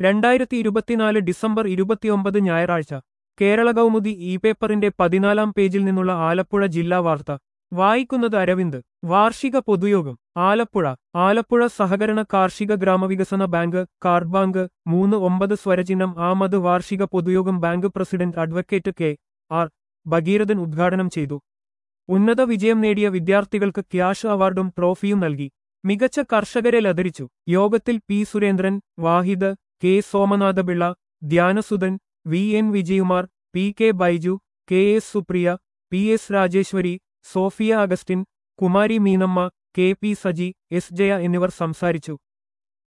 രണ്ടായിരത്തി ഇരുപത്തിനാല് ഡിസംബർ ഇരുപത്തിയൊമ്പത് ഞായറാഴ്ച കേരള കൗമുദി ഇ പേപ്പറിന്റെ പതിനാലാം പേജിൽ നിന്നുള്ള ആലപ്പുഴ ജില്ലാ വാർത്ത വായിക്കുന്നത് അരവിന്ദ് വാർഷിക പൊതുയോഗം ആലപ്പുഴ ആലപ്പുഴ സഹകരണ കാർഷിക ഗ്രാമവികസന ബാങ്ക് കാർഡ് ബാങ്ക് മൂന്ന് ഒമ്പത് സ്വരചിഹ്നം ആമത് വാർഷിക പൊതുയോഗം bank president advocate K R Bhagirathan ഉദ്ഘാടനം ചെയ്തു ഉന്നത വിജയം നേടിയ വിദ്യാർത്ഥികൾക്ക് ക്യാഷ് അവാർഡും ട്രോഫിയും നൽകി മികച്ച കർഷകരെ ലതരിച്ചു യോഗത്തിൽ P Surendran Wahid K Somanathapillai Dhyanasudhan V N Vijayakumar P K Baiju K S Supriya P S Rajeswari Sophia Augustine Kumari Meenamma K P Saji S Jaya എന്നിവർ സംസാരിച്ചു